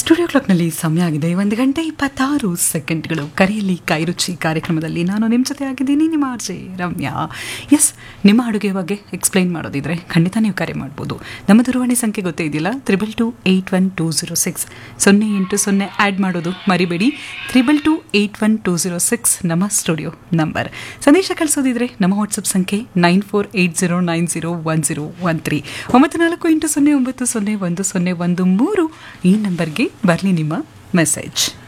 studio ಕ್ಲಾಕ್ನಲ್ಲಿ ಸಮಯ ಆಗಿದೆ ಒಂದು ಗಂಟೆ ಇಪ್ಪತ್ತಾರು ಸೆಕೆಂಡ್ಗಳು ಕರೆಯಲ್ಲಿ ಕೈರುಚಿ ಕಾರ್ಯಕ್ರಮದಲ್ಲಿ ನಾನು ನಿಮ್ಮ ಜೊತೆ ಆಗಿದ್ದೀನಿ ನಿಮ್ಮ ಆರ್ಜೆ ರಮ್ಯಾ ಎಸ್ ನಿಮ್ಮ ಅಡುಗೆ ಬಗ್ಗೆ ಎಕ್ಸ್ಪ್ಲೈನ್ ಮಾಡೋದಿದ್ರೆ ಖಂಡಿತ ನೀವು ಕರೆ ಮಾಡ್ಬೋದು ನಮ್ಮ ದೂರವಾಣಿ ಸಂಖ್ಯೆ ಗೊತ್ತೇ ಇದೆಯಲ್ಲ triple two eight one two zero six ಸೊನ್ನೆ ಎಂಟು ಸೊನ್ನೆ ಆ್ಯಡ್ ಮಾಡೋದು ಮರಿಬೇಡಿ triple two eight one two zero six ನಮ್ಮ ಸ್ಟುಡಿಯೋ ನಂಬರ್ ಸಂದೇಶ ಕಳಿಸೋದಿದ್ರೆ ನಮ್ಮ ವಾಟ್ಸಪ್ ಸಂಖ್ಯೆ nine four eight zero nine zero one zero one three ಒಂಬತ್ತು ನಾಲ್ಕು ಎಂಟು ಸೊನ್ನೆ ಒಂಬತ್ತು ಸೊನ್ನೆ ಒಂದು ಸೊನ್ನೆ ಒಂದು ಮೂರು ಈ ನಂಬರ್ಗೆ ಬರಲಿ ನಿಮ್ಮ ಮೆಸೇಜ್